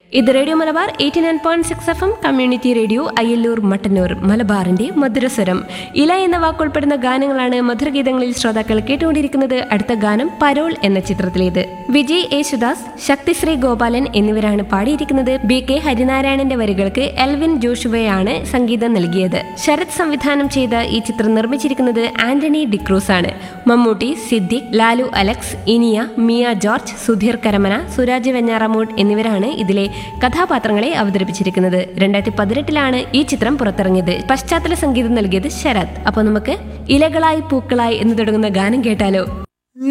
ഇത് radio Malabar eighty nine point six F M community radio Ayyallur Mattannur മലബാറിന്റെ മധുരസ്വരം ഇല എന്ന വാക്കുൾപ്പെടുന്ന ഗാനങ്ങളാണ് മധുരഗീതങ്ങളിൽ ശ്രോതാക്കൾ കേട്ടുകൊണ്ടിരിക്കുന്നത് അടുത്ത ഗാനം പരോൾ എന്ന ചിത്രത്തിലേത് വിജയ് യേശുദാസ് ശക്തിശ്രീ ഗോപാലൻ എന്നിവരാണ് പാടിയിരിക്കുന്നത് ബി കെ ഹരിനാരായണന്റെ വരികൾക്ക് എൽവിൻ ജോഷുവയാണ് സംഗീതം നൽകിയത് ശരത് സംവിധാനം ചെയ്ത ഈ ചിത്രം നിർമ്മിച്ചിരിക്കുന്നത് ആന്റണി ഡിക്രൂസ് ആണ് മമ്മൂട്ടി സിദ്ദിഖ് ലാലു അലക്സ് ഇനിയ മിയ ജോർജ് സുധീർ കരമന സുരാജ് വെഞ്ഞാറമൂഡ് എന്നിവരാണ് ഇതിലെ കഥാപാത്രങ്ങളെ അവതരിപ്പിച്ചിരിക്കുന്നത് രണ്ടായിരത്തി പതിനെട്ടിലാണ് ഈ ചിത്രം പുറത്തിറങ്ങിയത് പശ്ചാത്തല സംഗീതം നൽകിയത് ശരത് അപ്പൊ നമുക്ക് ഇലകളായി പൂക്കളായി എന്ന് തുടങ്ങുന്ന ഗാനം കേട്ടാലോ